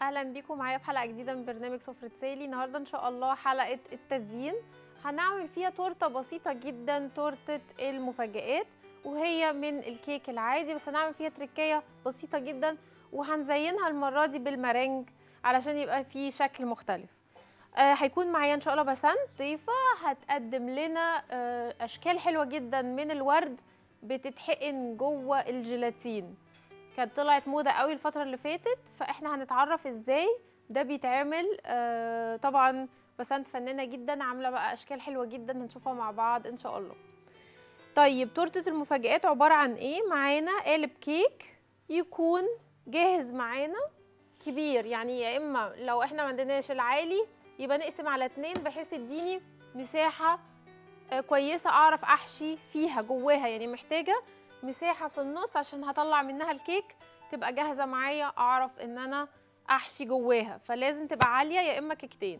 اهلا بيكم معايا في حلقه جديده من برنامج سفره سالي النهارده ان شاء الله حلقه التزيين هنعمل فيها تورته بسيطه جدا تورته المفاجآت وهي من الكيك العادي بس هنعمل فيها تركايه بسيطه جدا وهنزينها المره دي بالمرنج علشان يبقى في شكل مختلف آه هيكون معايا ان شاء الله بسنت ضيفه هتقدم لنا آه اشكال حلوه جدا من الورد بتتحقن جوه الجيلاتين كانت طلعت موضه قوي الفتره اللي فاتت فاحنا هنتعرف ازاي ده بيتعمل آه طبعا بسنت فنانه جدا عامله بقى اشكال حلوه جدا هنشوفها مع بعض ان شاء الله طيب تورته المفاجآت عباره عن ايه معانا قالب كيك يكون جاهز معانا كبير يعني يا اما لو احنا ما عندناش العالي يبقى نقسم على اتنين بحيث يديني مساحه آه كويسه اعرف احشي فيها جواها يعني محتاجه مساحه في النص عشان هطلع منها الكيك تبقى جاهزه معايا اعرف ان انا احشي جواها فلازم تبقى عاليه يا اما كيكتين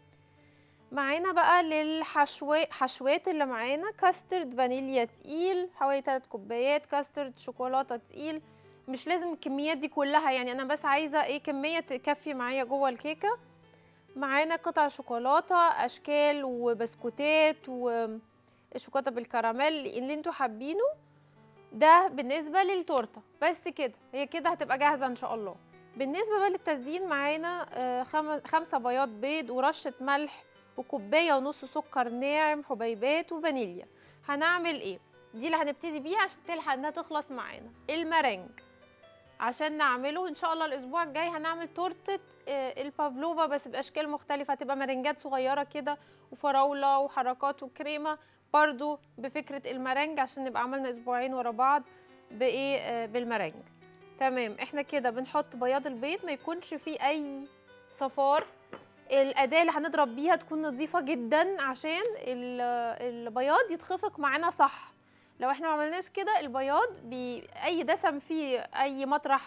معانا بقى للحشوات حشوات اللي معانا كاسترد فانيليا تقيل حوالي 3 كوبايات كاسترد شوكولاته تقيل مش لازم الكميات دي كلها يعني انا بس عايزه ايه كميه تكفي معايا جوه الكيكه معانا قطع شوكولاته اشكال وبسكوتات وشوكولاته بالكراميل اللي انتوا حابينه ده بالنسبه للتورته بس كده هي كده هتبقى جاهزه ان شاء الله بالنسبه بقى للتزيين معانا خمسة بياض بيض ورشه ملح وكوبايه ونص سكر ناعم حبيبات وفانيليا هنعمل ايه دي اللي هنبتدي بيها عشان تلحق انها تخلص معانا المرنج عشان نعمله ان شاء الله الاسبوع الجاي هنعمل تورته البافلوفا بس باشكال مختلفه هتبقى مرنجات صغيره كده وفراوله وحركات وكريمه برضو بفكرة المرنج عشان نبقى عملنا اسبوعين ورا بعض بايه آه بالمرنج تمام احنا كده بنحط بياض البيض ما يكونش فيه اي صفار الاداة اللي هنضرب بيها تكون نظيفة جدا عشان البياض يتخفق معانا صح لو احنا ما عملناش كده البياض بي اي دسم فيه اي مطرح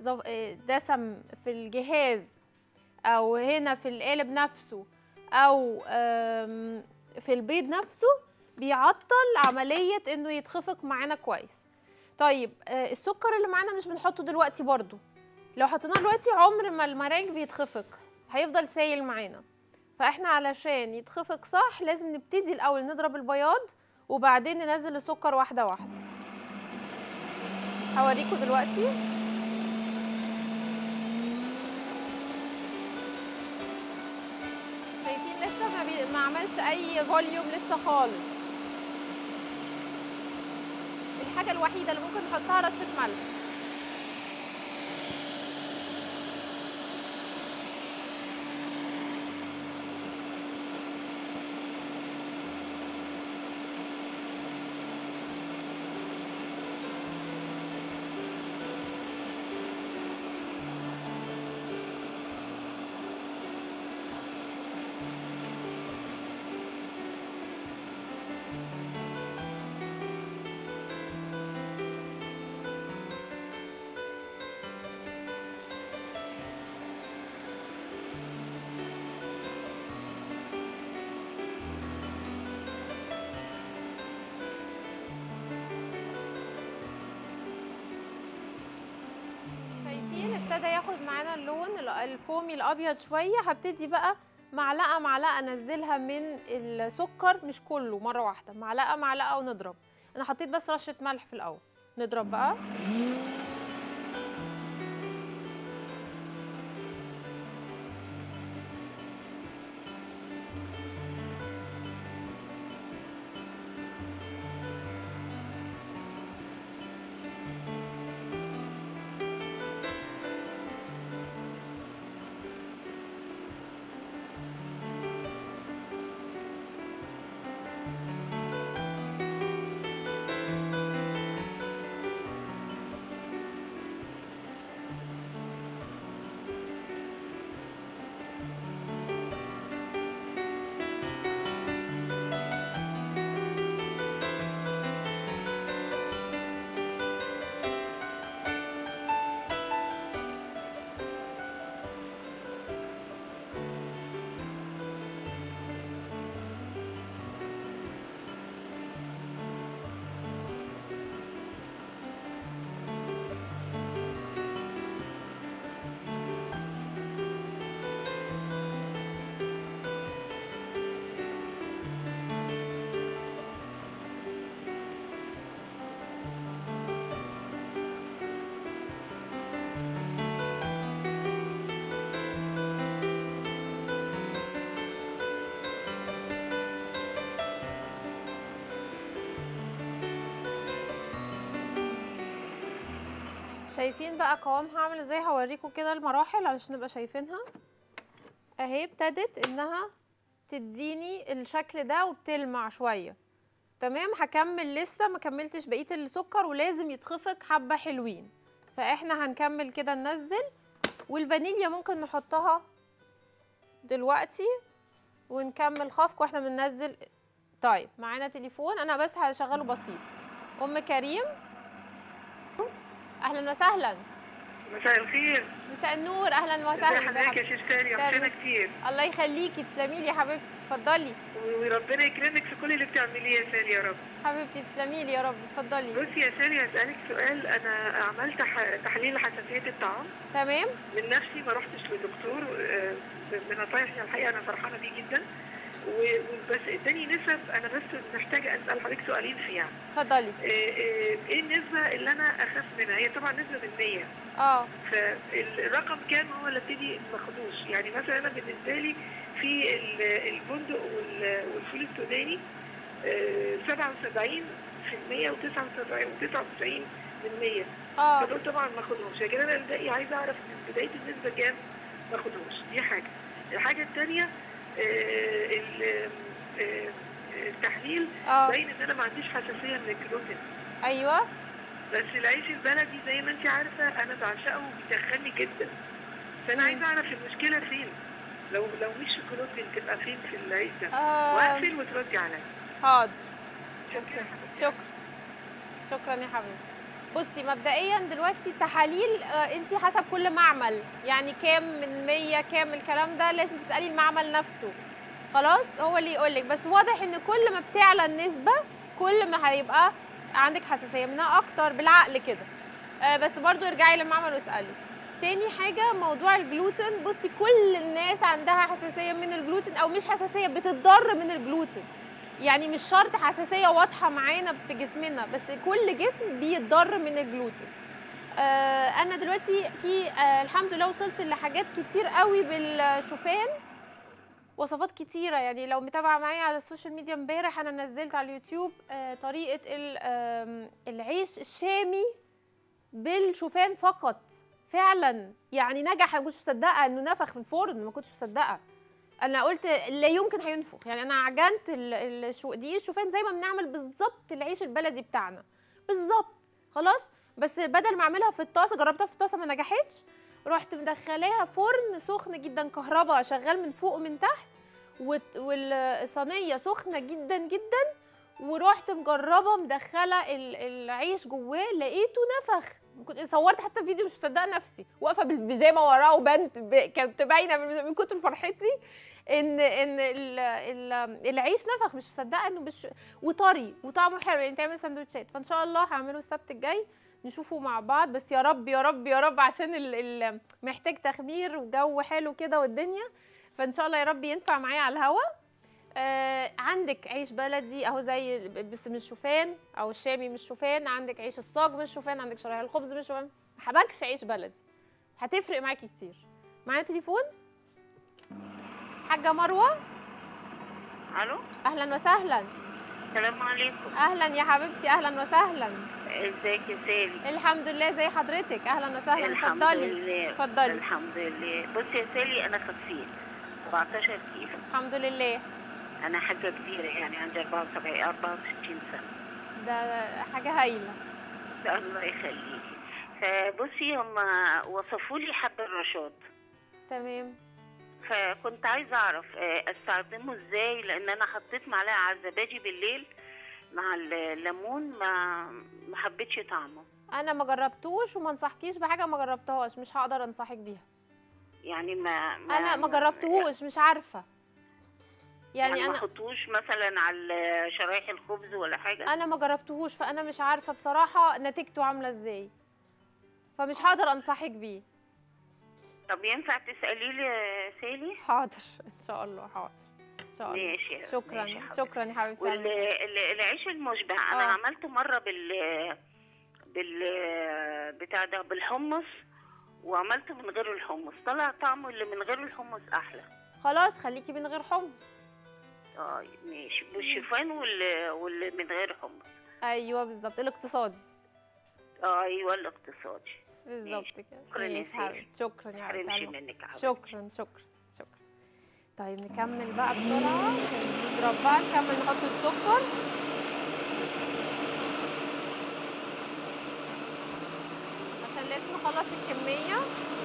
دسم في الجهاز او هنا في القالب نفسه او في البيض نفسه بيعطل عملية انه يتخفق معانا كويس طيب آه السكر اللي معانا مش بنحطه دلوقتي برضو لو حطيناه دلوقتي عمر ما المرانج بيتخفق هيفضل سايل معانا فاحنا علشان يتخفق صح لازم نبتدي الاول نضرب البياض وبعدين ننزل السكر واحدة واحدة هوريكم دلوقتي شايفين لسه ما, بي... ما عملش اي فوليوم لسه خالص الحاجة الوحيدة اللي ممكن نحطها رشة ملح ابتدى ياخد معانا اللون الفومي الابيض شويه هبتدي بقى معلقه معلقه انزلها من السكر مش كله مره واحده معلقه معلقه ونضرب انا حطيت بس رشه ملح في الاول نضرب بقى شايفين بقى قوامها عامل ازاي هوريكم كده المراحل علشان نبقى شايفينها اهي ابتدت انها تديني الشكل ده وبتلمع شويه تمام هكمل لسه ما كملتش بقيه السكر ولازم يتخفق حبه حلوين فاحنا هنكمل كده ننزل والفانيليا ممكن نحطها دلوقتي ونكمل خفق واحنا بننزل طيب معانا تليفون انا بس هشغله بسيط ام كريم اهلا وسهلا مساء الخير مساء النور اهلا ازي وسهلا حضرتك يا حضرتك؟ شيخ ساري تمام. وحشنا كتير الله يخليكي تسلمي لي يا حبيبتي اتفضلي و- وربنا يكرمك في كل اللي بتعمليه يا ساري يا رب حبيبتي تسلمي لي يا رب اتفضلي بصي يا ساري هسألك سؤال انا عملت ح- تحليل حساسية الطعام تمام من نفسي ما رحتش لدكتور آه، بنصايح الحقيقة انا فرحانة بيه جدا و- وبس اداني نسب انا بس محتاجة اسأل حضرتك سؤالين فيها اتفضلي آه، آه، ايه النسبة اللي انا اخاف منها هي طبعا نسبة بالمية اه فالرقم كام هو اللي ابتدي ما اخدوش يعني مثلا انا بالنسبه لي في ال- الفندق وال- والفول السوداني آه، 77% و99 و99 من 100 اه فدول طبعا ما اخدهمش لكن انا الباقي عايزه اعرف من بدايه النسبه كام ما اخدهمش دي حاجه الحاجه الثانيه التحليل اه باين ان انا ما عنديش حساسيه من الجلوتين ايوه بس العيش البلدي زي ما انت عارفه انا بعشقه وبيدخلني جدا فانا مم. عايزه اعرف المشكله فين لو لو مش الجلوتين تبقى فين في العيش ده آه. واقفل وتردي عليا حاضر شكرا شكرا شكرا يا حبيبتي بصي مبدئيا دلوقتي التحاليل آه انت حسب كل معمل يعني كام من 100 كام الكلام ده لازم تسالي المعمل نفسه خلاص هو اللي يقولك بس واضح ان كل ما بتعلى النسبه كل ما هيبقى عندك حساسيه منها اكتر بالعقل كده آه بس برضو ارجعي للمعمل واسالي تاني حاجة موضوع الجلوتين بصي كل الناس عندها حساسية من الجلوتين أو مش حساسية بتتضر من الجلوتين يعني مش شرط حساسية واضحة معانا في جسمنا بس كل جسم بيتضر من الجلوتين آه أنا دلوقتي في آه الحمد لله وصلت لحاجات كتير قوي بالشوفان وصفات كتيرة يعني لو متابعة معايا على السوشيال ميديا امبارح أنا نزلت على اليوتيوب آه طريقة ال- آم، العيش الشامي بالشوفان فقط فعلا يعني نجح انا ما كنتش مصدقه انه نفخ في الفرن ما كنتش مصدقه انا قلت لا يمكن هينفخ يعني انا عجنت ال- الشو دي الشوفان زي ما بنعمل بالظبط العيش البلدي بتاعنا بالظبط خلاص بس بدل ما اعملها في الطاسه جربتها في الطاسه ما نجحتش رحت مدخلاها فرن سخن جدا كهرباء شغال من فوق ومن تحت وت- والصينيه سخنه جدا جدا ورحت مجربه مدخله ال- العيش جواه لقيته نفخ كنت صورت حتى فيديو مش مصدقه نفسي واقفه بالبيجامه وراه وبنت ب- كانت باينه من من كتر فرحتي ان ان ال ال العيش نفخ مش مصدقه انه مش وطري وطعمه حلو يعني تعمل سندوتشات فان شاء الله هعمله السبت الجاي نشوفه مع بعض بس يا رب يا رب يا رب عشان ال ال محتاج تخمير وجو حلو كده والدنيا فان شاء الله يا رب ينفع معايا على الهوا آه عندك عيش بلدي اهو زي بس مش شوفان او الشامي مش شوفان عندك عيش الصاج مش شوفان عندك شرايح الخبز مش شوفان ما حبكش عيش بلدي هتفرق معاكي كتير معانا تليفون حاجه مروه الو اهلا وسهلا السلام عليكم اهلا يا حبيبتي اهلا وسهلا ازيك يا سالي الحمد لله زي حضرتك اهلا وسهلا الحمد اتفضلي لله اتفضلي. الحمد لله بصي يا سالي انا خسيت 17 كيلو الحمد لله انا حاجه كبيره يعني عندي 74 64 سنه ده حاجه هايله الله يخليكي فبصي هم وصفوا لي حب الرشاد تمام فكنت عايزه اعرف آه، استخدمه ازاي لان انا حطيت معلقه على الزبادي بالليل مع الليمون ما ما حبيتش طعمه انا ما جربتوش وما انصحكيش بحاجه ما جربتهاش مش هقدر انصحك بيها يعني ما, انا ما جربتهوش مش عارفه يعني, يعني ما انا احطوش مثلا على شرايح الخبز ولا حاجه انا ما جربتهوش فانا مش عارفه بصراحه نتيجته عامله ازاي فمش هقدر انصحك بيه طب ينفع تسالي لي يا سالي حاضر ان شاء الله حاضر ان شاء الله ماشي يا- شكرا ماشي يا حبيبتي. شكرا يا حبيبتي على المكالمة. والعيش المشبع انا آه. عملته مره بال بال بتاع ده بالحمص وعملته من غير الحمص طلع طعمه اللي من غير الحمص احلى خلاص خليكي من غير حمص طيب ماشي والشوفان واللي, واللي من غير حمص ايوه بالظبط الاقتصادي ايوه الاقتصادي بالظبط كده شكراً يا ماشي زين. حبيبتي شكرا يا حبيبتي حرمش على الم- منك يا حبيبتي. شكرا شكرا شكرا طيب نكمل بقى بسرعة نضرب بقى نكمل نحط السكر عشان لازم نخلص الكمية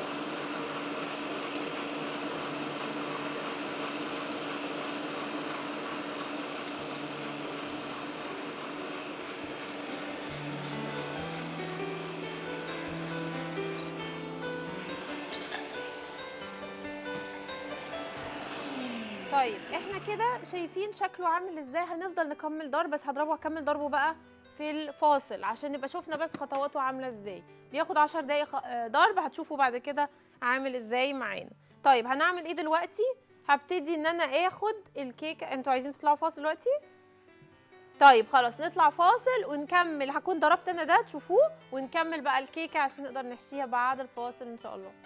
طيب احنا كده شايفين شكله عامل ازاي هنفضل نكمل ضرب بس هضربه هكمل ضربه بقى في الفاصل عشان نبقى شفنا بس خطواته عامله ازاي بياخد 10 دقايق خ- آه، ضرب هتشوفوا بعد كده عامل ازاي معانا طيب هنعمل ايه دلوقتي هبتدي ان انا اخد الكيكه انتوا عايزين تطلعوا فاصل دلوقتي طيب خلاص نطلع فاصل ونكمل هكون ضربت انا ده تشوفوه ونكمل بقى الكيكه عشان نقدر نحشيها بعد الفاصل ان شاء الله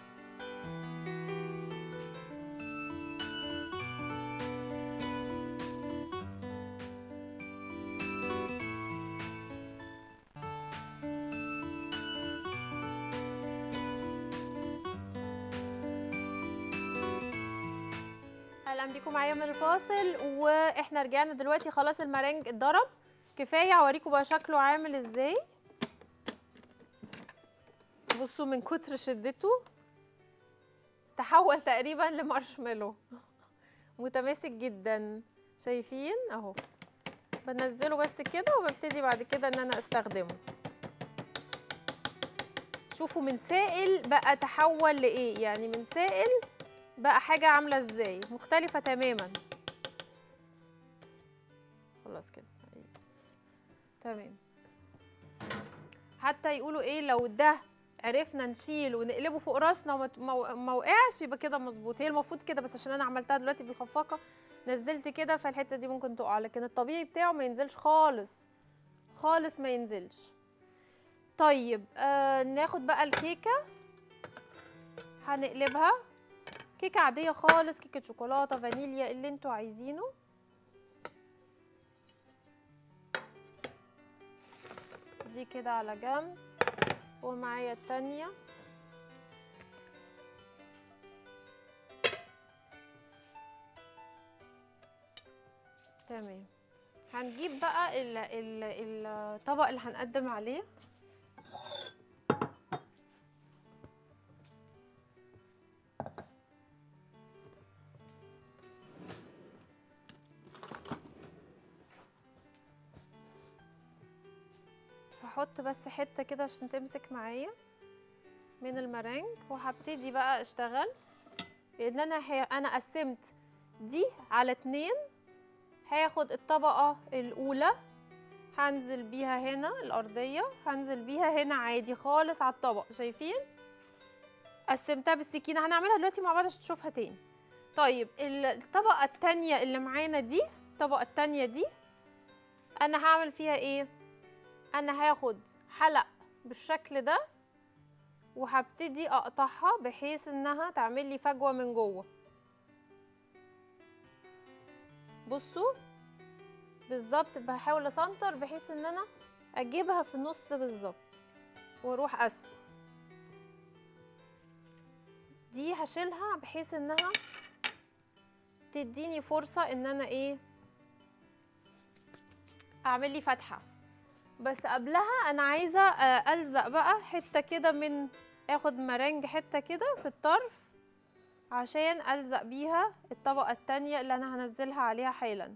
اهلا بيكم معايا من الفاصل واحنا رجعنا دلوقتي خلاص المرنج اتضرب كفايه اوريكم بقى شكله عامل ازاي بصوا من كتر شدته تحول تقريبا لمارشميلو متماسك جدا شايفين اهو بنزله بس كده وببتدي بعد كده ان انا استخدمه شوفوا من سائل بقى تحول لايه يعني من سائل بقى حاجة عاملة ازاي مختلفة تماما خلاص كده أيوة. تمام حتى يقولوا ايه لو ده عرفنا نشيل ونقلبه فوق راسنا وما ما- ما وقعش يبقى كده مظبوط هي المفروض كده بس عشان انا عملتها دلوقتي بالخفاقه نزلت كده فالحته دي ممكن تقع لكن الطبيعي بتاعه ما ينزلش خالص خالص ما ينزلش طيب آه ناخد بقى الكيكه هنقلبها كيكه عاديه خالص كيكه شوكولاته فانيليا اللي انتوا عايزينه دي كده على جنب ومعايا التانية تمام هنجيب بقى ال ال الطبق اللي هنقدم عليه هحط بس حتة كده عشان تمسك معايا من المرنج وهبتدي بقى اشتغل لان انا هي... انا قسمت دي على اتنين هاخد الطبقة الاولى هنزل بيها هنا الارضية هنزل بيها هنا عادي خالص على الطبق شايفين قسمتها بالسكينة هنعملها دلوقتي مع بعض عشان تشوفها تاني طيب ال- الطبقة التانية اللي معانا دي الطبقة التانية دي انا هعمل فيها ايه انا هاخد حلق بالشكل ده وهبتدي اقطعها بحيث انها تعمل لي فجوه من جوه بصوا بالظبط بحاول اسنتر بحيث ان انا اجيبها في النص بالظبط واروح اسبق دي هشيلها بحيث انها تديني فرصه ان انا ايه اعمل لي فتحه بس قبلها انا عايزه آه، الزق بقى حته كده من اخد مرنج حته كده في الطرف عشان الزق بيها الطبقه التانية اللي انا هنزلها عليها حالا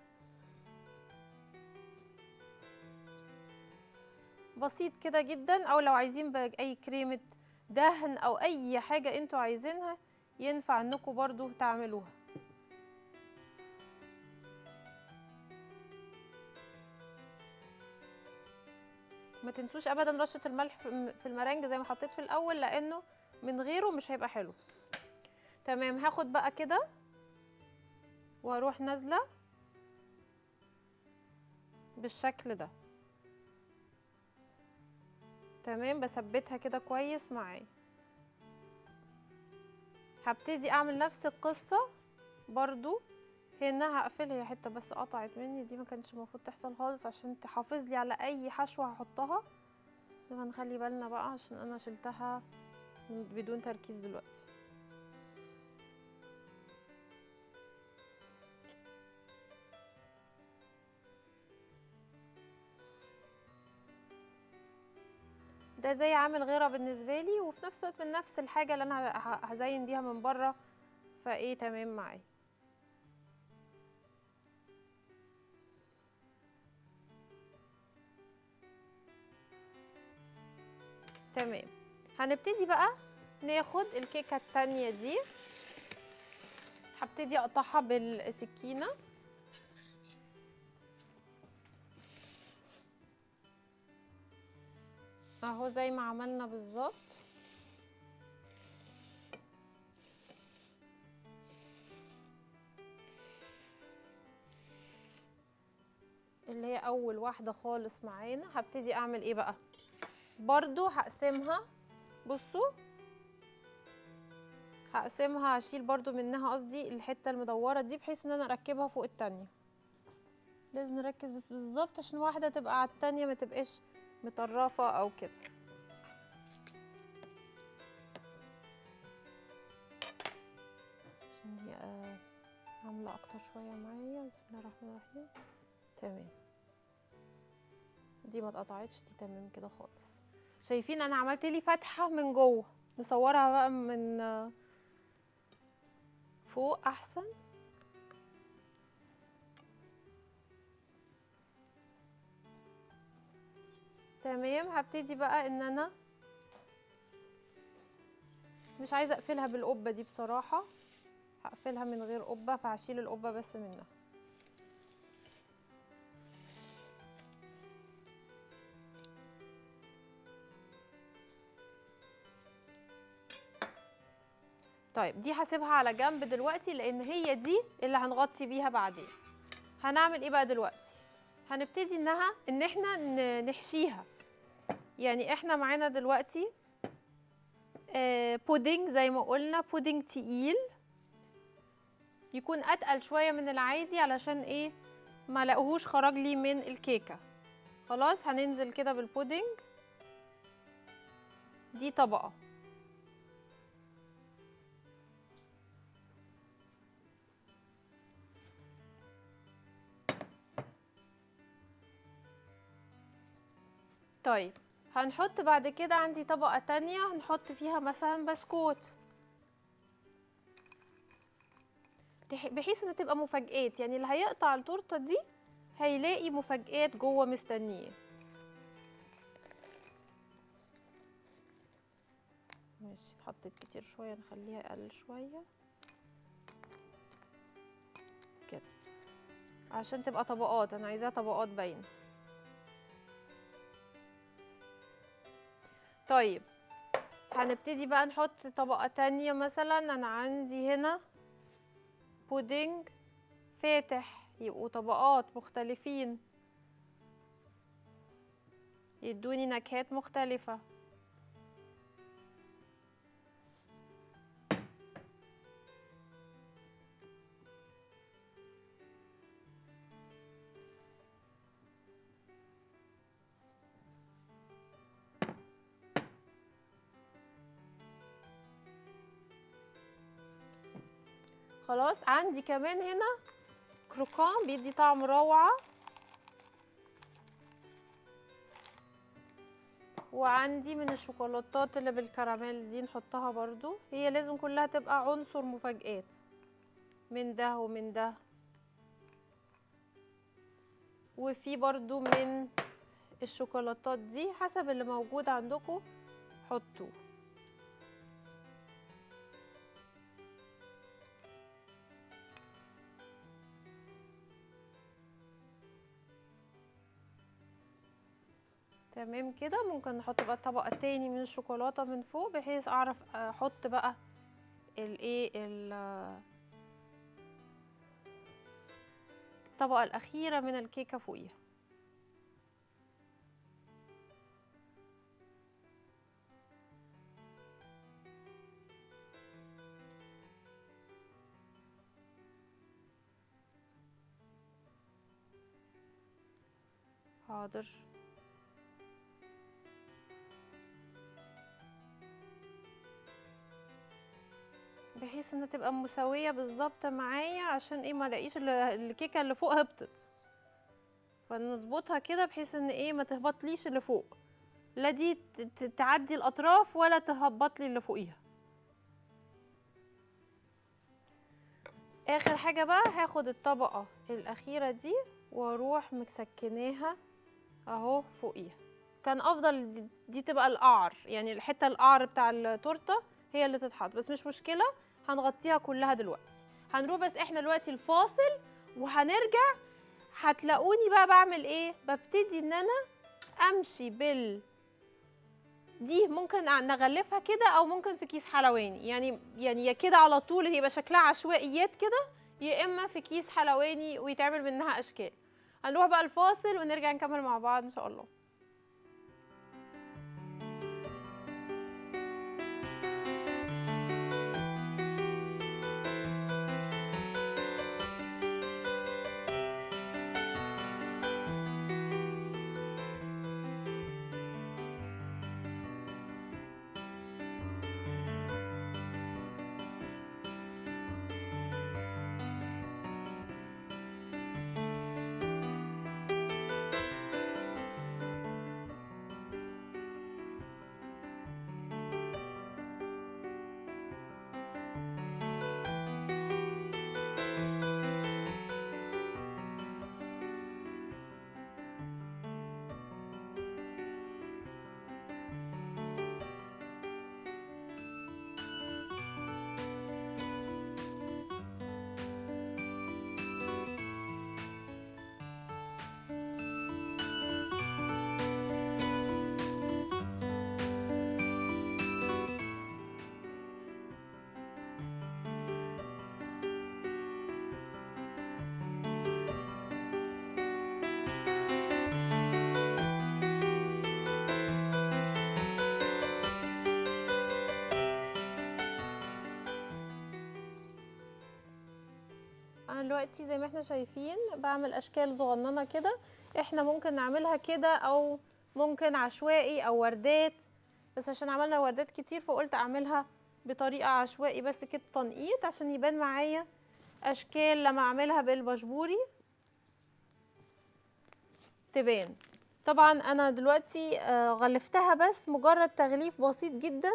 بسيط كده جدا او لو عايزين باي كريمه دهن او اي حاجه انتوا عايزينها ينفع انكم برضو تعملوها ما تنسوش ابدا رشه الملح في في المرنج زي ما حطيت في الاول لانه من غيره مش هيبقى حلو تمام هاخد بقى كده واروح نازله بالشكل ده تمام بثبتها كده كويس معايا هبتدي اعمل نفس القصه برضو هنا هقفلها هي حته بس قطعت مني دي ما كانش المفروض تحصل خالص عشان تحافظ لي على اي حشوه هحطها لازم نخلي بالنا بقى عشان انا شلتها من- بدون تركيز دلوقتي ده زي عامل غيرة بالنسبة لي وفي نفس الوقت من نفس الحاجة اللي انا ه- ه- هزين بيها من بره فايه تمام معايا تمام هنبتدي بقى ناخد الكيكة التانية دي هبتدي اقطعها بالسكينة اهو زي ما عملنا بالظبط اللي هي اول واحدة خالص معانا هبتدي اعمل ايه بقى برضو هقسمها بصوا هقسمها هشيل برضو منها قصدي الحتة المدورة دي بحيث ان انا اركبها فوق التانية لازم نركز بس بالظبط عشان واحدة تبقى على التانية ما تبقاش مطرفة او كده عشان دي آه، عاملة اكتر شوية معايا بسم الله الرحمن الرحيم تمام دي ما اتقطعتش دي تمام كده خالص شايفين انا عملت لي فتحه من جوه نصورها بقى من آه، فوق احسن تمام هبتدي بقى ان انا مش عايزه اقفلها بالقبه دي بصراحه هقفلها من غير قبه فهشيل القبه بس منها طيب دي هسيبها على جنب دلوقتي لان هي دي اللي هنغطي بيها بعدين هنعمل ايه بقى دلوقتي هنبتدي انها ان احنا ن- نحشيها يعني احنا معانا دلوقتي آه، بودنج زي ما قلنا بودنج تقيل يكون اتقل شويه من العادي علشان ايه ما لاقوهوش خرج لي من الكيكه خلاص هننزل كده بالبودنج دي طبقه طيب هنحط بعد كده عندي طبقة تانية هنحط فيها مثلا بسكوت تح- بحيث ان تبقى مفاجآت يعني اللي هيقطع التورتة دي هيلاقي مفاجآت جوه مستنيه ماشي حطيت كتير شوية نخليها اقل شوية كده عشان تبقى طبقات انا عايزاها طبقات باينة طيب هنبتدي بقى نحط طبقة تانية مثلا أنا عندي هنا بودنج فاتح يبقوا طبقات مختلفين يدوني نكهات مختلفة خلاص عندي كمان هنا كروكان بيدي طعم روعة وعندي من الشوكولاتات اللي بالكراميل دي نحطها برضو هي لازم كلها تبقى عنصر مفاجآت من ده ومن ده وفي برضو من الشوكولاتات دي حسب اللي موجود عندكم حطوه تمام كده ممكن نحط بقى طبقة تاني من الشوكولاتة من فوق بحيث اعرف احط بقى الايه ال- الطبقة الأخيرة من الكيكة فوقيها حاضر بحيث انها تبقى مساويه بالظبط معايا عشان ايه ما الاقيش ال- الكيكه اللي فوق هبطت فنظبطها كده بحيث ان ايه ما تهبطليش اللي فوق لا دي ت- ت- تعدي الاطراف ولا تهبط لي اللي فوقيها اخر حاجه بقى هاخد الطبقه الاخيره دي واروح مسكناها اهو فوقيها كان افضل دي, دي تبقى القعر يعني الحته القعر بتاع التورته هي اللي تتحط بس مش مشكله هنغطيها كلها دلوقتي هنروح بس احنا دلوقتي الفاصل وهنرجع هتلاقوني بقى بعمل ايه ببتدي ان انا امشي بال دي ممكن نغلفها كده او ممكن في كيس حلواني يعني يعني يا كده على طول يبقى شكلها عشوائيات كده يا اما في كيس حلواني ويتعمل منها اشكال هنروح بقى الفاصل ونرجع نكمل مع بعض ان شاء الله انا دلوقتي زي ما احنا شايفين بعمل اشكال صغننه كده احنا ممكن نعملها كده او ممكن عشوائي او وردات بس عشان عملنا وردات كتير فقلت اعملها بطريقه عشوائي بس كده تنقيط عشان يبان معايا اشكال لما اعملها بالبشبوري تبان طبعا انا دلوقتي آه، غلفتها بس مجرد تغليف بسيط جدا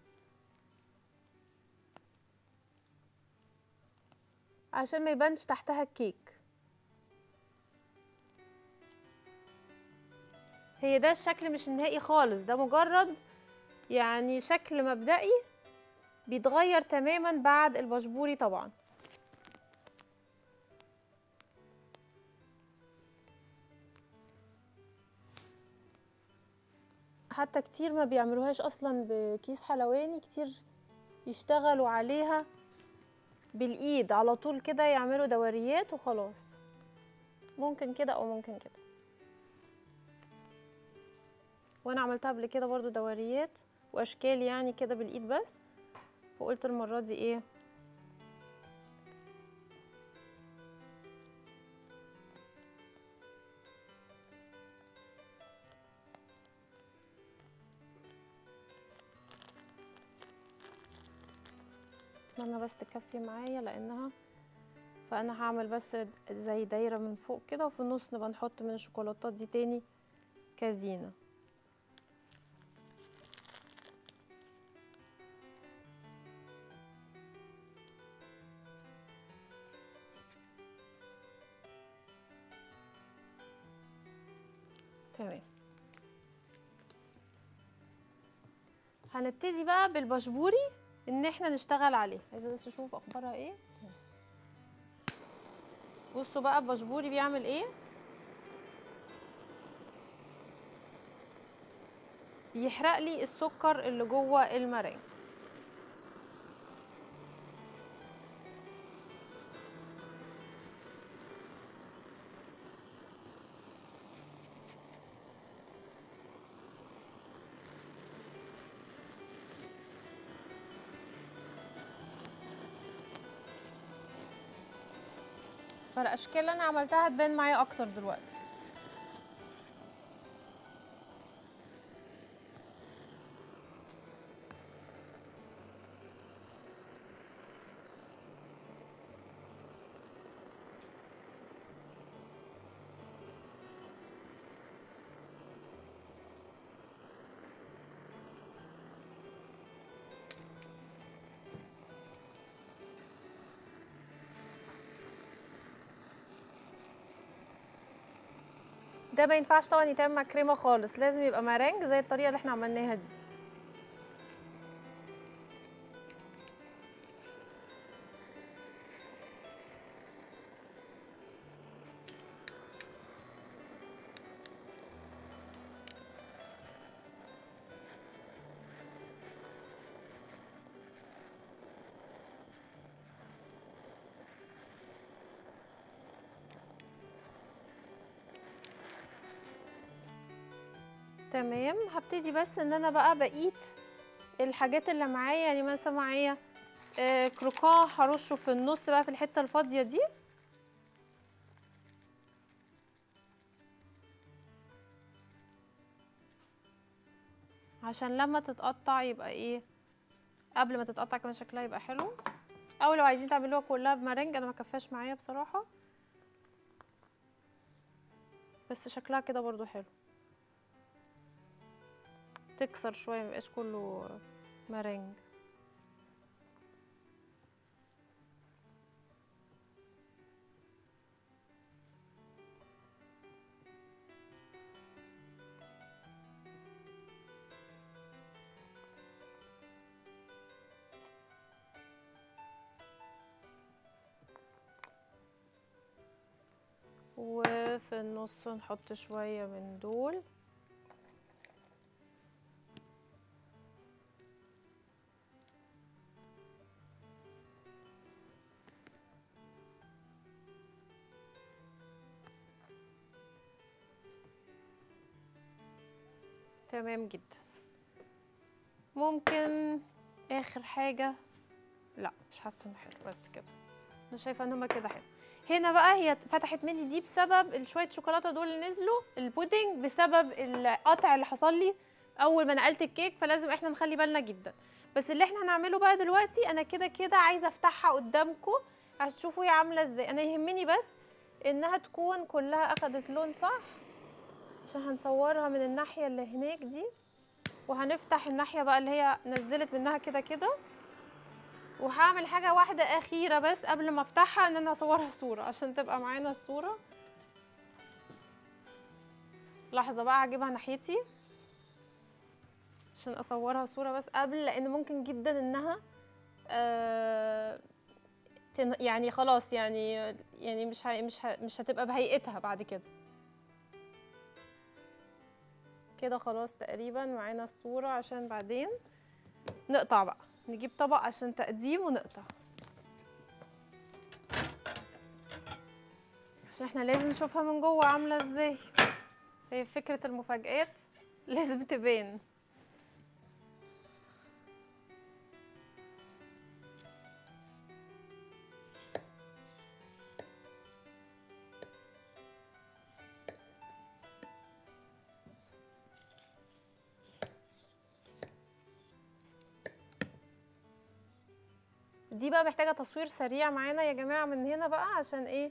عشان ما يبانش تحتها الكيك هي ده الشكل مش النهائي خالص ده مجرد يعني شكل مبدئي بيتغير تماما بعد البشبوري طبعا حتى كتير ما بيعملوهاش اصلا بكيس حلواني كتير يشتغلوا عليها بالايد على طول كده يعملوا دوريات وخلاص ممكن كده او ممكن كده وانا عملتها قبل كده برضو دوريات واشكال يعني كده بالايد بس فقلت المره دي ايه اتمنى بس تكفي معايا لانها فانا هعمل بس زي دايره من فوق كده وفي النص نبقى نحط من الشوكولاتات دي تاني كزينه تمام هنبتدي بقى بالبشبوري ان احنا نشتغل عليه عايزه بس اشوف اخبارها ايه بصوا بقى البشبوري بيعمل ايه بيحرق لي السكر اللي جوه المرق فالاشكال اللي انا عملتها هتبان معايا اكتر دلوقتي ده ما ينفعش طبعا يتعمل مع كريمه خالص لازم يبقى مارنج زي الطريقه اللي احنا عملناها دي تمام هبتدي بس ان انا بقى بقيت الحاجات اللي معايا يعني مثلا معايا آه كروكان هرشه في النص بقى في الحته الفاضيه دي عشان لما تتقطع يبقى ايه قبل ما تتقطع كمان شكلها يبقى حلو او لو عايزين تعملوها كلها بمارنج انا ما كفاش معايا بصراحه بس شكلها كده برضو حلو تكسر شويه ميبقاش كله مارنج وفي النص نحط شويه من دول تمام جدا ممكن اخر حاجه لا مش حاسه انه حلو بس كده انا شايفه ان هما كده حلو هنا بقى هي فتحت مني دي بسبب شويه شوكولاته دول اللي نزلوا البودنج بسبب القطع اللي حصل لي اول ما نقلت الكيك فلازم احنا نخلي بالنا جدا بس اللي احنا هنعمله بقى دلوقتي انا كده كده عايزه افتحها قدامكم عشان تشوفوا هي عامله ازاي انا يهمني بس انها تكون كلها اخدت لون صح عشان هنصورها من الناحيه اللي هناك دي وهنفتح الناحيه بقى اللي هي نزلت منها كده كده وهعمل حاجه واحده اخيره بس قبل ما افتحها ان انا اصورها صوره عشان تبقى معانا الصوره لحظه بقى هجيبها ناحيتي عشان اصورها صوره بس قبل لان ممكن جدا انها آه تن- يعني خلاص يعني يعني مش هي مش ه- مش هتبقى بهيئتها بعد كده كده خلاص تقريبا معانا الصورة عشان بعدين نقطع بقى نجيب طبق عشان تقديم ونقطع عشان احنا لازم نشوفها من جوه عاملة ازاي هي فكرة المفاجآت لازم تبان دي بقى محتاجة تصوير سريع معانا يا جماعة من هنا بقى عشان ايه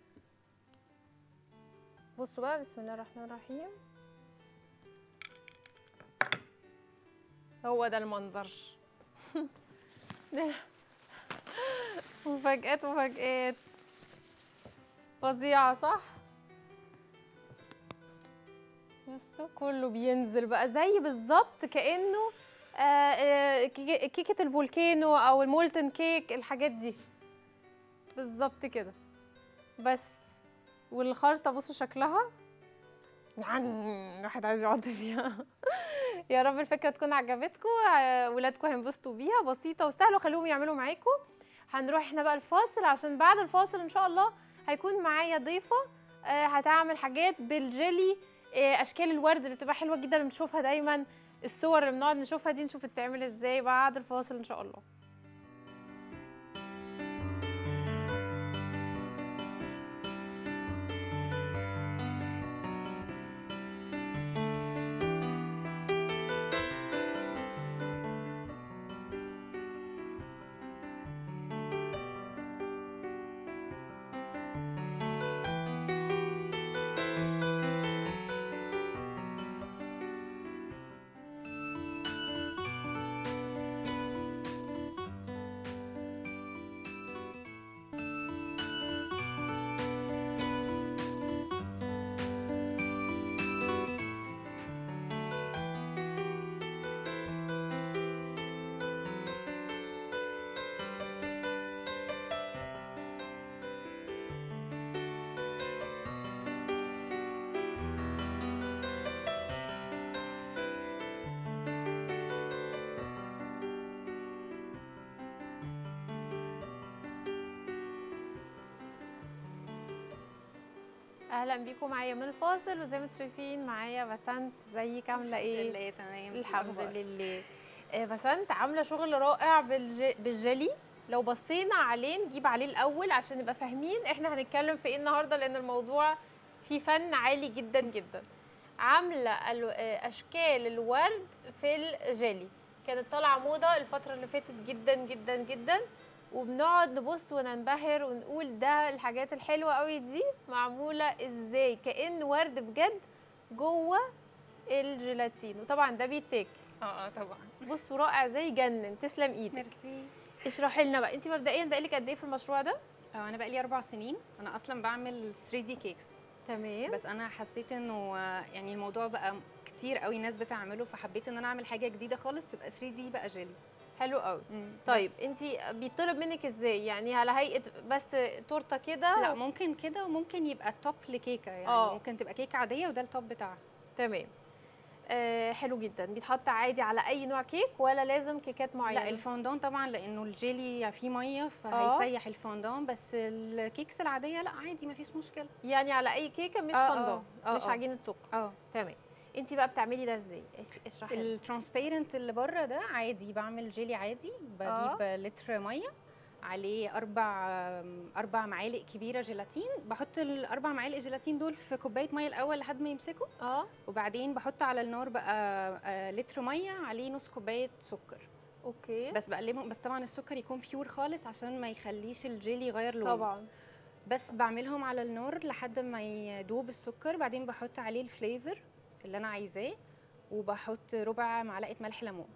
بصوا بقى بسم الله الرحمن الرحيم هو ده المنظر مفاجآت مفاجآت فظيعة صح بصوا كله بينزل بقى زي بالظبط كأنه آه، آه، كي- كيكة الفولكانو أو المولتن كيك الحاجات دي بالظبط كده بس والخرطة بصوا شكلها نعم الواحد عايز يقعد فيها يا رب الفكرة تكون عجبتكم آه، ولادكم هينبسطوا بيها بسيطة وسهلة وخليهم يعملوا معاكم هنروح احنا بقى الفاصل عشان بعد الفاصل ان شاء الله هيكون معايا ضيفة آه، هتعمل حاجات بالجيلي آه، اشكال الورد اللي بتبقى حلوة جدا بنشوفها دايما الصور اللي بنقعد نشوفها دي نشوف بتتعمل ازاي بعد الفاصل ان شاء الله اهلا بيكم معايا من الفاصل وزي ما انتم شايفين معايا بسنت ازيك عامله ايه لله تمام الحمد الأخبار؟ لله آه، بسنت عامله شغل رائع بالج... بالجلي لو بصينا عليه نجيب عليه الاول عشان نبقى فاهمين احنا هنتكلم في ايه النهارده لان الموضوع فيه فن عالي جدا جدا عامله ال- آه، اشكال الورد في الجلي كانت طالعه موضه الفتره اللي فاتت جدا جدا جدا وبنقعد نبص وننبهر ونقول ده الحاجات الحلوه قوي دي معموله ازاي كأن ورد بجد جوه الجيلاتين وطبعا ده بيتاكل اه اه طبعا بصوا رائع زي جنن تسلم ايدك ميرسي اشرحي لنا بقى انت مبدئيا بقالك قد ايه في المشروع ده اه انا بقالي اربع سنين انا اصلا بعمل 3 دي كيكس تمام بس انا حسيت انه آه، يعني الموضوع بقى كتير قوي ناس بتعمله فحبيت ان انا اعمل حاجه جديده خالص تبقى 3 دي بقى جيلي حلو قوي مم. طيب بس- انت بيطلب منك ازاي يعني على هيئه بس تورته كده لا ممكن كده وممكن يبقى توب لكيكه يعني آه. أوه. ممكن تبقى كيكه عاديه وده التوب بتاعها تمام آه حلو جدا بيتحط عادي على اي نوع كيك ولا لازم كيكات معينه لا الفوندون طبعا لانه الجيلي فيه ميه فهيسيح الفوندون بس الكيكس العاديه لا عادي ما فيش مشكله يعني على اي كيكه مش آه، آه. فندق آه، مش آه. عجينه سكر اه تمام انت بقى بتعملي ده ازاي اش- اشرحي لنا. الترانسبيرنت اللي بره ده عادي بعمل جيلي عادي بجيب آه. لتر ميه عليه اربع اربع معالق كبيره جيلاتين بحط الاربع معالق جيلاتين دول في كوبايه ميه الاول لحد ما يمسكوا اه وبعدين بحط على النار بقى آه، لتر ميه عليه نص كوبايه سكر اوكي بس بقلبهم بس طبعا السكر يكون بيور خالص عشان ما يخليش الجيلي يغير لونه طبعا بس بعملهم على النار لحد ما يدوب السكر بعدين بحط عليه الفليفر اللي انا عايزاه وبحط ربع معلقه ملح ليمون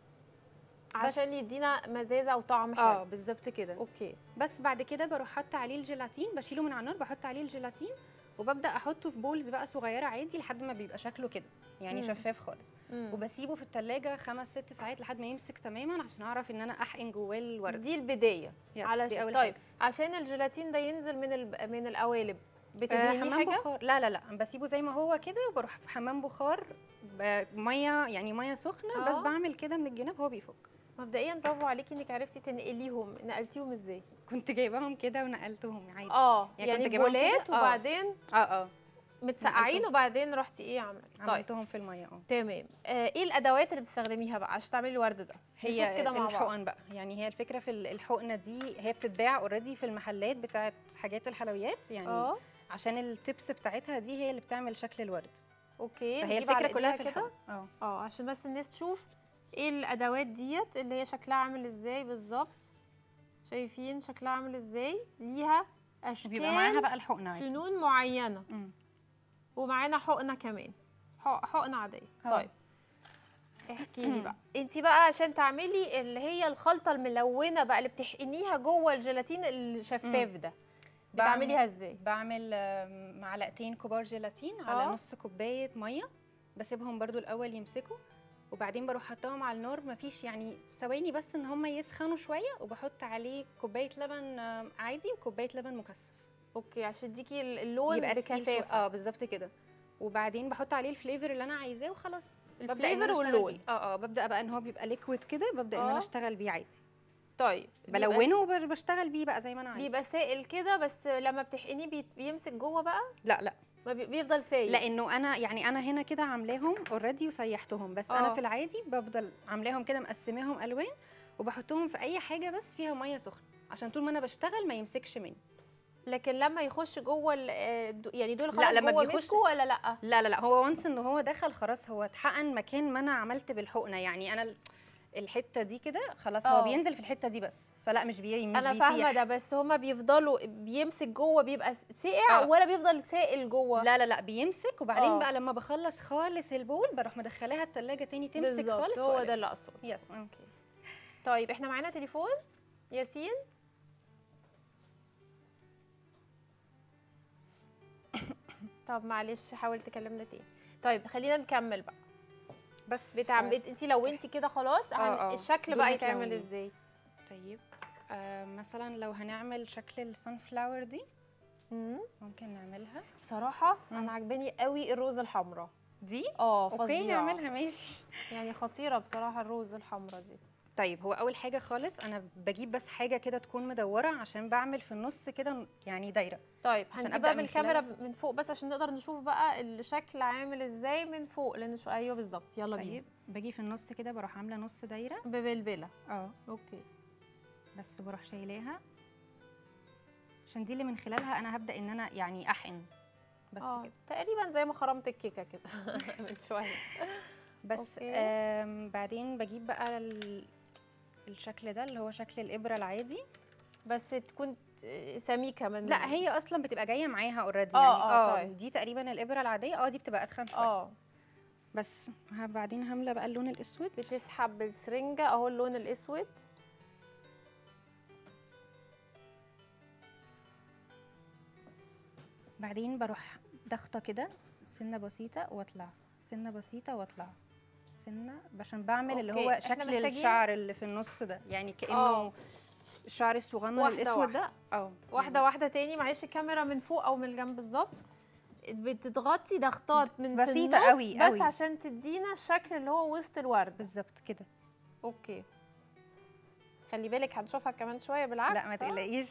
عشان يدينا مزازه وطعم حلو اه بالظبط كده اوكي بس بعد كده بروح حاطه عليه الجيلاتين بشيله من على النار بحط عليه الجيلاتين وببدا احطه في بولز بقى صغيره عادي لحد ما بيبقى شكله كده يعني مم. شفاف خالص مم. وبسيبه في التلاجة خمس ست ساعات لحد ما يمسك تماما عشان اعرف ان انا احقن جواه الورد دي البدايه يس، على دي ش... أول طيب حاجة. عشان الجيلاتين ده ينزل من ال... من القوالب آه، بتدهنيه حمام حاجه بخار لا لا لا بسيبه زي ما هو كده وبروح في حمام بخار ب- ميه يعني ميه سخنه آه. بس بعمل كده من الجناب هو بيفك مبدئيا برافو عليكي انك عرفتي تنقليهم نقلتيهم ازاي كنت جايباهم كده ونقلتهم عادي اه يعني يعني, كنت جايباهم بولات كده؟ آه. وبعدين اه اه متسقعين نقلتهم. وبعدين رحتي ايه عامله طيب عملتهم في الميه اه تمام آه ايه الادوات اللي بتستخدميها بقى عشان تعملي الورد ده نشوف هي كده مع بعض الحقن بقى يعني هي الفكره في ال- الحقنه دي هي بتتباع اوريدي في المحلات بتاعت حاجات الحلويات يعني اه عشان التبس بتاعتها دي هي اللي بتعمل شكل الورد اوكي فهي نجيب على الفكره كلها في إيديها كده الحقن اه اه عشان بس الناس تشوف ايه الادوات ديت اللي هي شكلها عامل ازاي بالظبط شايفين شكلها عامل ازاي ليها بيبقى معاها اشكال بقى الحقنه عادي سنون معينه مم. ومعانا حقنه كمان حق- حقنه عاديه اه. طيب احكي لي بقى انت بقى عشان تعملي اللي هي الخلطه الملونه بقى اللي بتحقنيها جوه الجيلاتين الشفاف ده بتعمليها ازاي بعمل آم، معلقتين كبار جيلاتين على اه. نص كوبايه ميه بسيبهم برضو الاول يمسكوا وبعدين بروح حطاهم على النار مفيش يعني ثواني بس ان هم يسخنوا شويه وبحط عليه كوبايه لبن آم، عادي وكوبايه لبن مكثف اوكي عشان تديكي اللون يبقى تقيل شوية. بكثافه اه بالظبط كده وبعدين بحط عليه الفليفر اللي انا عايزاه وخلاص ببدأ إن أنا الفليفر أشتغل واللون بيه. اه اه ببدا بقى ان هو بيبقى ليكويد كده ببدا ان اه. انا اشتغل بيه عادي طيب بيبقى- بلونه وبشتغل بيه بقى زي ما انا عايزه بيبقى سائل كده بس لما بتحقنيه بي- بيمسك جوه بقى لا لا ما بي- بيفضل سايل لانه انا يعني انا هنا كده عاملاهم اوريدي وسيحتهم بس اه. انا في العادي بفضل عاملاهم كده مقسماهم الوان وبحطهم في اي حاجه بس فيها ميه سخنه عشان طول ما انا بشتغل ما يمسكش مني لكن لما يخش جوه ال- آه، دو- يعني دول لا، خلاص لما جوه بيخش- مسكوا ولا لا لا لا لا هو وانس ان هو دخل خلاص هو اتحقن مكان ما انا عملت بالحقنه يعني انا ال- الحته دي كده خلاص اه. هو بينزل في الحته دي بس فلا مش بي مش انا بيسيح فاهمه ده بس هما بيفضلوا بيمسك جوه بيبقى ساقع اه. ولا بيفضل سائل جوه لا لا لا بيمسك وبعدين اه. بقى لما بخلص خالص البول بروح مدخلاها التلاجة تاني تمسك بالظبط، خالص هو وأقلب. ده اللي اقصده يس اوكي طيب احنا معانا تليفون ياسين طب معلش حاول تكلمنا تاني طيب خلينا نكمل بقى بس بتعمل انت لو انت كده خلاص اه، هن... اه. الشكل دول بقى يتعمل متلونين. ازاي طيب آه مثلا لو هنعمل شكل السان فلاور دي مم. ممكن نعملها بصراحه مم. انا عجباني قوي الروز الحمراء دي اه اوكي فظيعه نعملها ماشي يعني خطيره بصراحه الروز الحمراء دي طيب هو اول حاجه خالص انا بجيب بس حاجه كده تكون مدوره عشان بعمل في النص كده يعني دايره طيب عشان هنجيب أبدأ بقى من بالكاميرا خلالها. من فوق بس عشان نقدر نشوف بقى الشكل عامل ازاي من فوق لان شو ايوه بالظبط يلا بينا طيب باجي في النص كده بروح عامله نص دايره ببلبله اه اوكي بس بروح شايلاها عشان دي اللي من خلالها انا هبدا ان انا يعني احقن بس اه كده تقريبا زي ما خرمت الكيكه كده من شويه بس أوكي. آم بعدين بجيب بقى ال- الشكل ده اللي هو شكل الابره العادي بس تكون سميكه من لا هي اصلا بتبقى جايه معاها اوريدي آه، يعني آه، اه طيب. دي تقريبا الابره العاديه اه دي بتبقى اتخن شويه اه بس ه- بعدين هملى بقى اللون الاسود بتسحب بالسرنجه اهو اللون الاسود بعدين بروح ضغطه كده سنه بسيطه واطلع سنه بسيطه واطلع سنه عشان بعمل اللي أوكي، هو إحنا شكل محتاجين- الشعر اللي في النص ده يعني كانه آه. الشعر الصغنن واحدة الاسود واحدة. ده اه واحده واحده تاني معلش الكاميرا من فوق او من الجنب بالظبط بتضغطي ضغطات من في بسيطة النص قوي بس قوي. عشان تدينا الشكل اللي هو وسط الورد بالظبط كده اوكي خلي بالك هنشوفها كمان شويه بالعكس لا ما آه. تقلقيش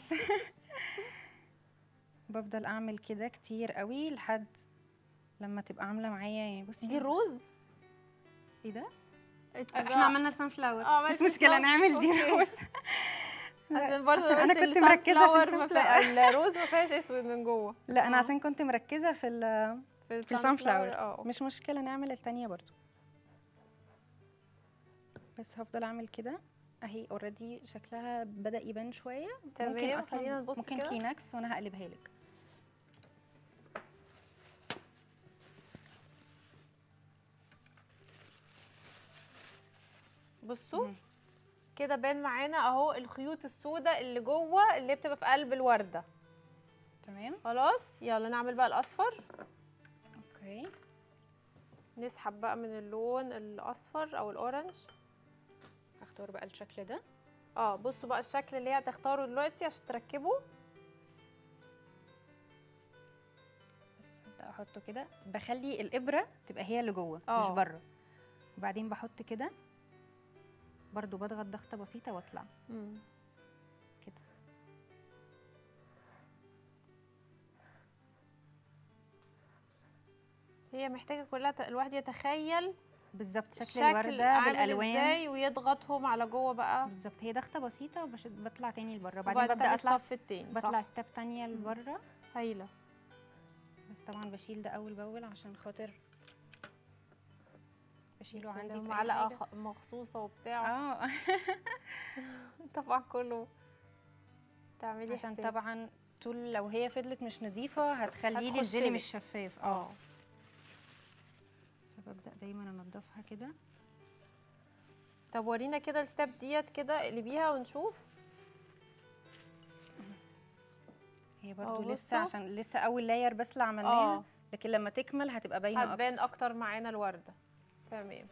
بفضل اعمل كده كتير قوي لحد لما تبقى عامله معايا يعني بصي دي الروز ايه ده It's احنا بقى- عملنا السان فلاور اه مش عملتي مشكله sunflower. نعمل دي أوكي. روز عشان برضه عشان أنا قلت كنت السان مركزة في فلاور ما السان فيها- الروز ما فيهاش اسود من جوه لا انا آه. عشان كنت مركزه في ال في في السان فلاور اه أوكي. مش مشكله نعمل التانية برضو بس هفضل اعمل كده اهي اوريدي شكلها بدا يبان شويه ممكن تمام اصلا خلينا نبص ممكن كده كلينكس وانا هقلبها لك بصوا مم. كده بان معانا اهو الخيوط السوداء اللي جوه اللي بتبقى في قلب الورده تمام خلاص يلا نعمل بقى الاصفر اوكي نسحب بقى من اللون الاصفر او الاورنج هختار بقى الشكل ده اه بصوا بقى الشكل اللي هي هتختاره دلوقتي عشان تركبه بس هبدا احطه كده بخلي الابره تبقى هي اللي جوه مش آه. بره وبعدين بحط كده برضو بضغط ضغطه بسيطه واطلع مم. كده هي محتاجه كلها ت- الواحد يتخيل بالظبط شكل, شكل الورده عامل بالالوان ازاي ويضغطهم على جوه بقى بالظبط هي ضغطه بسيطه وبطلع تاني لبره وبعدين بعدين ببدا اطلع الصف التاني بطلع صح ستيب تانية لبره هايله بس طبعا بشيل ده اول باول عشان خاطر بشيله عندي في أي معلقه حاجة. خ- مخصوصه وبتاع اه طبعا كله تعملي عشان حساب. طبعا طول لو هي فضلت مش نظيفه هتخلي لي هتخش الجيلي لك. مش شفاف اه اه فببدا دايما انضفها كده طب ورينا كده الستep ديت كده اقلبيها ونشوف هي برضو اه، لسه بصوا. عشان لسه اول لاير بس اللي عملناها اه لكن لما تكمل هتبقى باينه اكتر هتبان اكتر معانا الورده تمام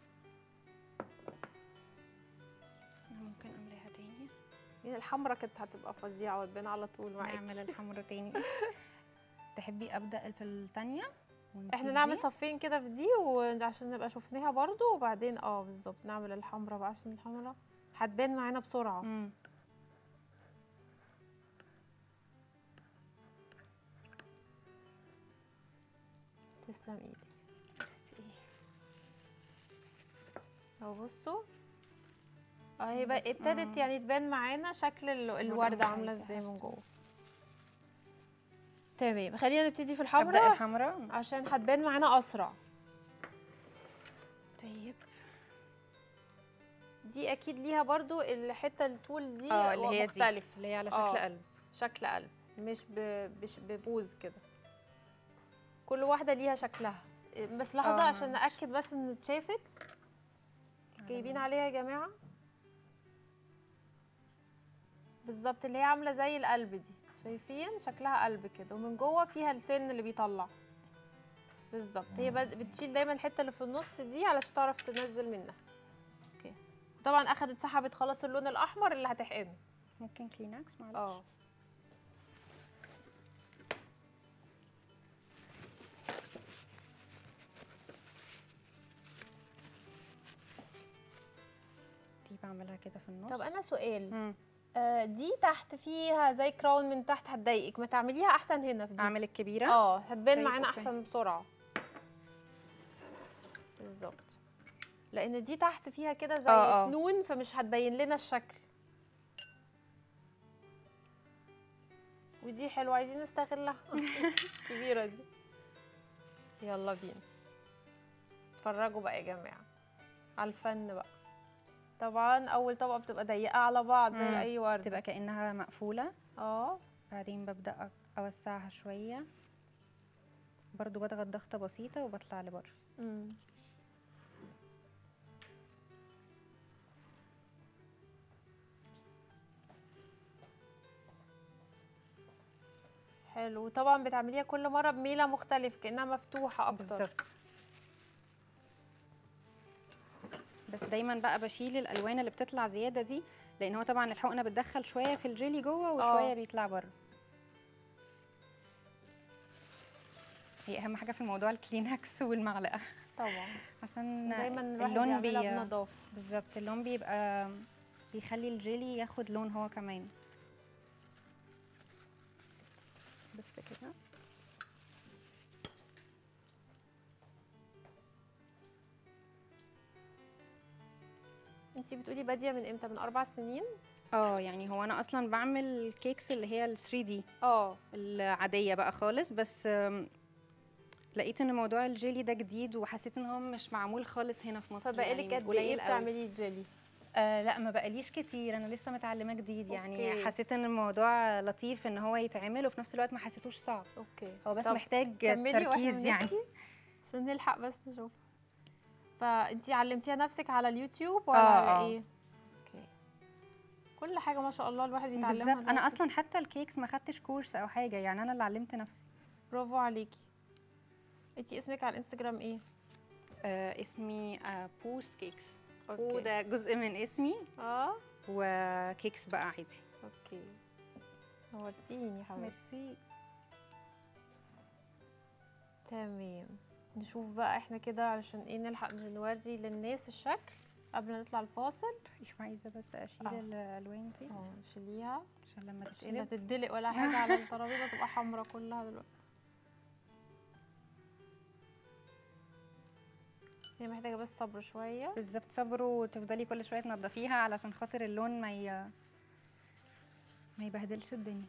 أنا ممكن املاها تاني يعني الحمرا كانت هتبقى فظيعه وتبان على طول معاكي نعمل الحمرا تاني تحبي ابدا في الثانيه احنا نعمل صفين كده في دي وعشان نبقى شفناها برضو وبعدين اه بالظبط نعمل الحمرا بقى عشان الحمرا هتبان معانا بسرعه امم تسلم ايدك اهو بصوا اهي بقى بس- ابتدت آه. يعني تبان معانا شكل ال- بس الورده مش عامله عايزة ازاي من أحط. جوه تمام خلينا نبتدي في ابدا الحمرا الحمراء عشان هتبان معانا اسرع طيب دي اكيد ليها برضو الحته الطول دي اه اللي هي دي مختلف اللي هي على شكل آه. قلب شكل قلب مش ب... مش ببوز كده كل واحده ليها شكلها بس لحظه آه، عشان معلش. ناكد بس ان اتشافت جايبين عليها يا جماعه بالظبط اللي هي عامله زي القلب دي شايفين شكلها قلب كده ومن جوه فيها السن اللي بيطلع بالظبط هي بد- بتشيل دايما الحته اللي في النص دي علشان تعرف تنزل منها اوكي طبعا اخدت سحبت خلاص اللون الاحمر اللي هتحقنه ممكن كلينكس معلش اه دي اعملها كده في النص طب انا سؤال مم. آه دي تحت فيها زي كراون من تحت هتضايقك ما تعمليها احسن هنا في دي اعمل الكبيره اه هتبان طيب، معانا أوكي. احسن بسرعه بالظبط لان دي تحت فيها كده زي آه، آه. سنون فمش هتبين لنا الشكل ودي حلوه عايزين نستغلها الكبيره دي يلا بينا اتفرجوا بقى يا جماعه على الفن بقى طبعا اول طبقه بتبقى ضيقه على بعض زي مم. اي ورده تبقى كانها مقفوله اه بعدين ببدا أ- اوسعها شويه برضو بضغط ضغطه بسيطه وبطلع لبره مم. حلو وطبعا بتعمليها كل مره بميله مختلف كانها مفتوحه اكتر بالظبط بس دايما بقى بشيل الالوان اللي بتطلع زياده دي لان هو طبعا الحقنه بتدخل شويه في الجيلي جوه وشويه آه. بيطلع بره هي اهم حاجه في الموضوع الكلينكس والمعلقه طبعا عشان عشان دايما الواحد اللون يعملها بي... بنظافه بالظبط اللون بيبقى بيخلي الجيلي ياخد لون هو كمان بس كده انتي بتقولي باديه من امتى من اربع سنين اه يعني هو انا اصلا بعمل كيكس اللي هي ال 3 دي اه العاديه بقى خالص بس آم، لقيت ان موضوع الجيلي ده جديد وحسيت ان هو مش معمول خالص هنا في مصر فبقالك يعني قد ايه قليل قوي. بتعملي جيلي آه لا ما بقاليش كتير انا لسه متعلمه جديد يعني أوكي. حسيت ان الموضوع لطيف ان هو يتعمل وفي نفس الوقت ما حسيتوش صعب اوكي هو بس طب محتاج كملي واحنا تركيز يعني بنحكي عشان نلحق بس نشوف فانتي علمتيها نفسك على اليوتيوب ولا آه، على آه. ايه اوكي كل حاجه ما شاء الله الواحد بيتعلمها بالظبط انا دلوقتي. اصلا حتى الكيكس ما خدتش كورس او حاجه يعني انا اللي علمت نفسي برافو عليكي انتي اسمك على الانستجرام ايه آه اسمي آه بوست كيكس اوكي وده جزء من اسمي اه وكيكس بقى عادي اوكي نورتيني يا حبيبتي ميرسي تمام نشوف بقى احنا كده علشان ايه نلحق نوري للناس الشكل قبل ما نطلع الفاصل مش عايزه بس اشيل آه. الالوان دي اه نشيليها عشان لما عشان لا تتقلب تتدلق ولا حاجه على الترابيزه تبقى حمرا كلها دلوقتي هي محتاجه بس صبر شويه بالظبط صبر وتفضلي كل شويه تنضفيها علشان خاطر اللون ما ي... ما يبهدلش الدنيا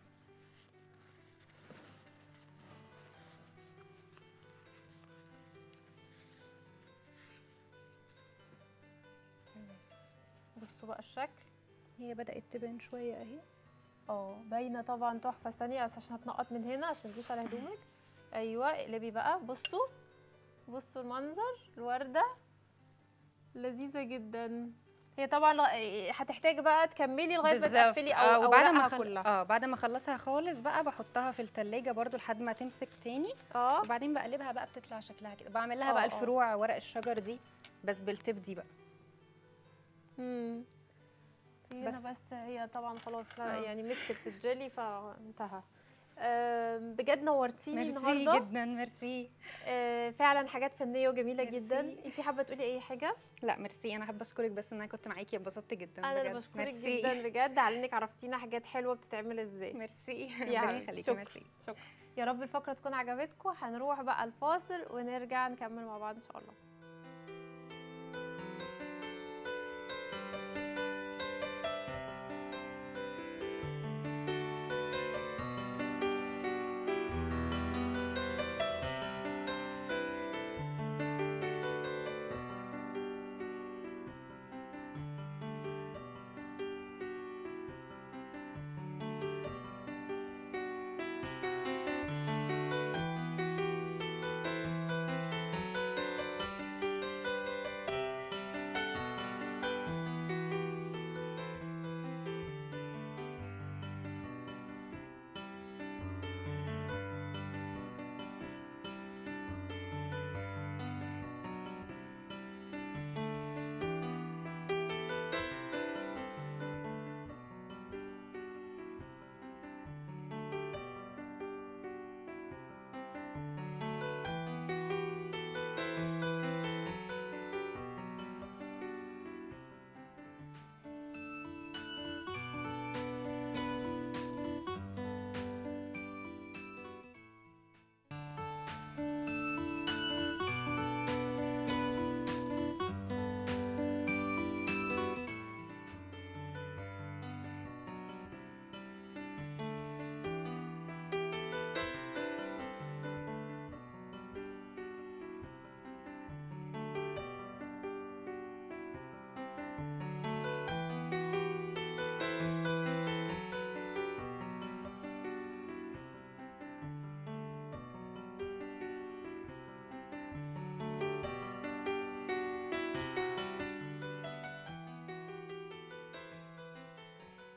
بصوا بقى الشكل هي بدات تبان شويه اهي اه باينه طبعا تحفه ثانيه بس عشان هتنقط من هنا عشان ما تجيش على هدومك ايوه اقلبي بقى بصوا بصوا المنظر الورده لذيذه جدا هي طبعا ل- هتحتاجي بقى تكملي لغايه ما تقفلي او آه، وبعد ما اوراقها خل... كلها اه بعد ما اخلصها خالص بقى بحطها في التلاجة برضو لحد ما تمسك تاني اه وبعدين بقلبها بقى بتطلع شكلها كده بعمل لها آه، بقى آه. الفروع ورق الشجر دي بس بالتب دي بقى امم هنا بس. بس هي طبعا خلاص لا آه. يعني مسكت في الجيلي فانتهى آم، بجد نورتيني ميرسي النهارده جدا ميرسي آه، فعلا حاجات فنيه وجميله ميرسي. جدا انت حابه تقولي اي حاجه لا ميرسي انا حابه اشكرك بس ان انا كنت معاكي اتبسطت جدا انا اللي بجد. بشكرك ميرسي. جدا بجد على انك عرفتينا حاجات حلوه بتتعمل ازاي ميرسي يا ربنا حبيبتي. يخليكي شكرا. ميرسي شكرا يا رب الفقره تكون عجبتكم هنروح بقى الفاصل ونرجع نكمل مع بعض ان شاء الله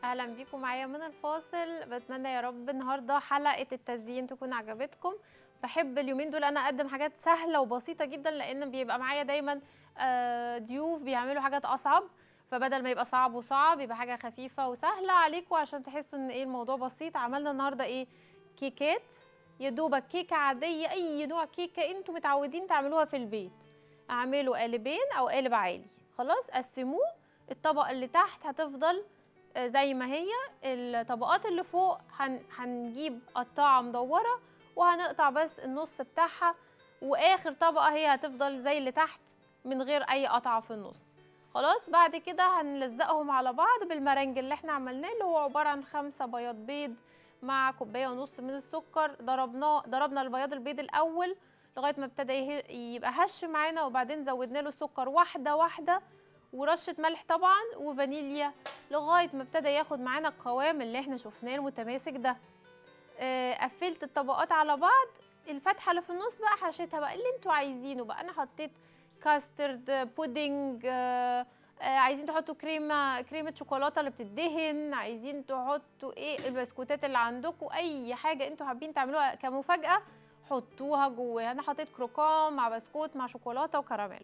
اهلا بيكم معايا من الفاصل بتمنى يا رب النهارده حلقه التزيين تكون عجبتكم بحب اليومين دول انا اقدم حاجات سهله وبسيطه جدا لان بيبقى معايا دايما آه، ضيوف بيعملوا حاجات اصعب فبدل ما يبقى صعب وصعب يبقى حاجه خفيفه وسهله عليكم عشان تحسوا ان ايه الموضوع بسيط عملنا النهارده ايه كيكات يا دوبك كيكه عاديه اي نوع كيكه انتوا متعودين تعملوها في البيت اعملوا قالبين او قالب عالي خلاص قسموه الطبقه اللي تحت هتفضل آه، زي ما هي الطبقات اللي فوق هن هنجيب قطاعه مدوره وهنقطع بس النص بتاعها واخر طبقه هي هتفضل زي اللي تحت من غير اي قطعه في النص خلاص بعد كده هنلزقهم على بعض بالمرنج اللي احنا عملناه اللي هو عباره عن خمسة بياض بيض مع كوبايه ونص من السكر ضربناه ضربنا البياض البيض الاول لغايه ما ابتدى يه- يبقى هش معانا وبعدين زودنا له السكر واحده واحده ورشه ملح طبعا وفانيليا لغايه ما ابتدى ياخد معانا القوام اللي احنا شفناه المتماسك ده آه، قفلت الطبقات على بعض الفتحه اللي في النص بقى حشيتها بقى اللي انتوا عايزينه بقى انا حطيت كاسترد بودنج آه، آه، عايزين تحطوا كريمه كريمه شوكولاته اللي بتدهن عايزين تحطوا ايه البسكوتات اللي عندكم اي حاجه انتوا حابين تعملوها كمفاجاه حطوها جواها انا حطيت كروكان مع بسكوت مع شوكولاته وكراميل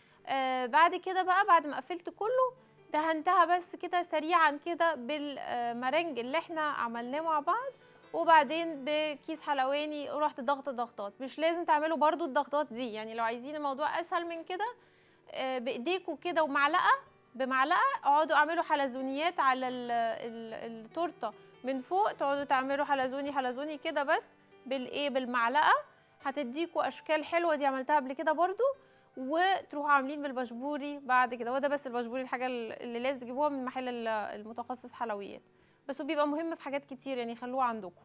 آه بعد كده بقى بعد ما قفلت كله دهنتها بس كده سريعا كده بالمرنج اللي احنا عملناه مع بعض وبعدين بكيس حلواني رحت ضغط ضغطات مش لازم تعملوا برضو الضغطات دي يعني لو عايزين الموضوع اسهل من كده آه، بايديكوا كده ومعلقه بمعلقه اقعدوا اعملوا حلزونيات على ال- ال- التورته من فوق تقعدوا تعملوا حلزوني حلزوني كده بس بالايه بالمعلقه هتديكوا اشكال حلوه دي عملتها قبل كده برضو وتروحوا عاملين بالبشبوري بعد كده وده بس البشبوري الحاجه اللي لازم تجيبوها من محل ال- المتخصص حلويات بس هو بيبقى مهم في حاجات كتير يعني خلوه عندكم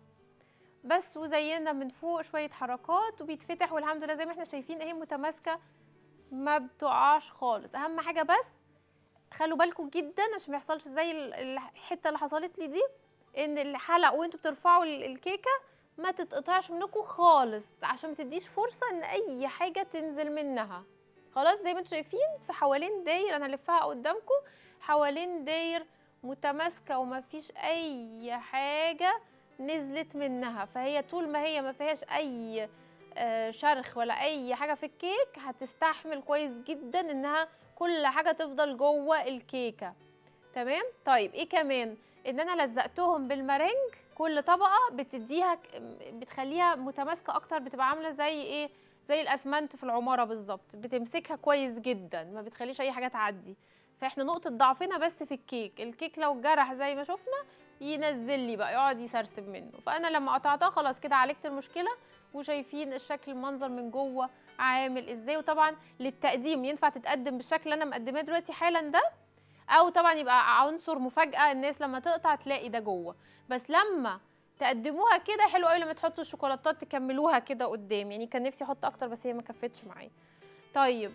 بس وزينا من فوق شويه حركات وبيتفتح والحمد لله زي ما احنا شايفين اهي متماسكه ما بتقعش خالص اهم حاجه بس خلوا بالكم جدا عشان ما يحصلش زي ال- الحته اللي حصلت لي دي ان الحلق وانتوا بترفعوا ال- الكيكه ما تتقطعش منكم خالص عشان ما تديش فرصه ان اي حاجه تنزل منها خلاص زي ما انتوا شايفين في حوالين داير انا هلفها قدامكم حوالين داير متماسكه وما فيش اي حاجه نزلت منها فهي طول ما هي ما فيهاش اي آه، شرخ ولا اي حاجه في الكيك هتستحمل كويس جدا انها كل حاجه تفضل جوه الكيكه تمام طيب ايه كمان ان انا لزقتهم بالمرنج كل طبقه بتديها ك- بتخليها متماسكه اكتر بتبقى عامله زي ايه زي الاسمنت في العماره بالظبط بتمسكها كويس جدا ما بتخليش اي حاجه تعدي فاحنا نقطه ضعفنا بس في الكيك الكيك لو جرح زي ما شفنا ينزل لي بقى يقعد يسرسب منه فانا لما قطعتها خلاص كده عالجت المشكله وشايفين الشكل المنظر من جوه عامل ازاي وطبعا للتقديم ينفع تتقدم بالشكل اللي انا مقدماه دلوقتي حالا ده او طبعا يبقى عنصر مفاجاه الناس لما تقطع تلاقي ده جوه بس لما تقدموها كده حلو قوي لما تحطوا الشوكولاتات تكملوها كده قدام يعني كان نفسي احط اكتر بس هي ما كفتش معايا طيب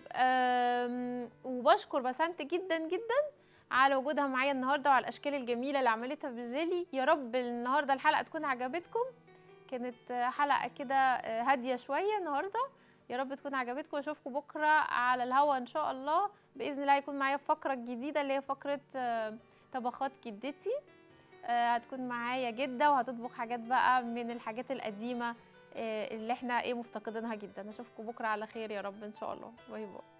أم وبشكر بسنت جدا جدا على وجودها معايا النهارده وعلى الاشكال الجميله اللي عملتها بالجيلي يا رب النهارده الحلقه تكون عجبتكم كانت حلقه كده هاديه شويه النهارده يا رب تكون عجبتكم واشوفكم بكره على الهوا ان شاء الله باذن الله هيكون معايا فقره جديده اللي هي فقره آه، طبخات جدتي آه، هتكون معايا جده وهتطبخ حاجات بقى من الحاجات القديمه آه، اللي احنا ايه مفتقدينها جدا اشوفكم بكره على خير يا رب ان شاء الله باي باي